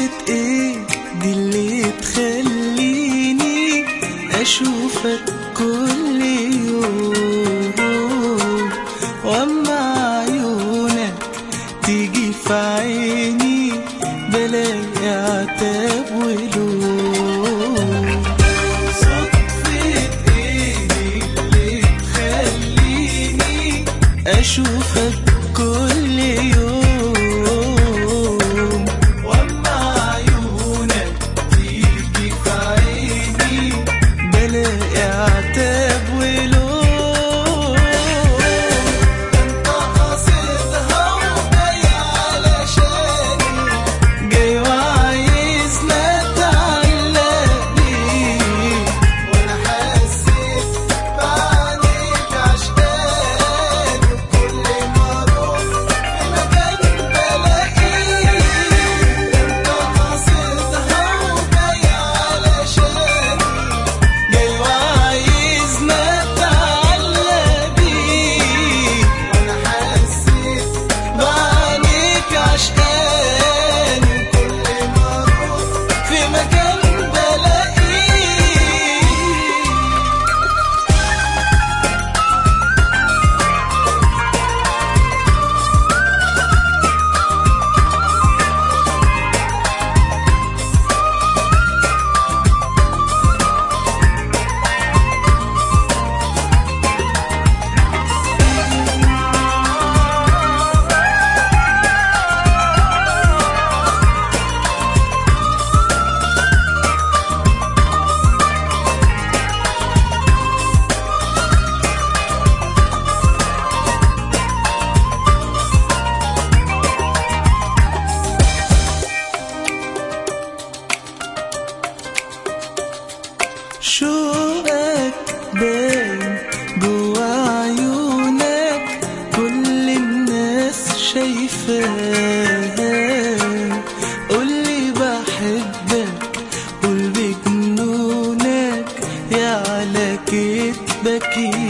ايه دي اللي تخليني اشوفك كل يوم واما عيونك تيجي في عيني بلاقي عتاب ولوم صدفة ايه دي اللي تخليني اشوفك كل يوم واما عيونك تيجي في عيني بلاقي عتاب ولوم انت قاصدها وجاي علشاني جاي وعايز نتعلق بيك وانا حسيت بعينيك عشقاني وكل ما اروح في مكان بلاقيك انت قاصدها وجاي علشاني جاي وعايز نتعلق بيك وانا حسيت بعينيك عشقاني وكل ما اروح في مكان بلاقيك شوقك باين جوا عيونك كل الناس شايفاه قولي بحبك قول بجنونك يا على كتبك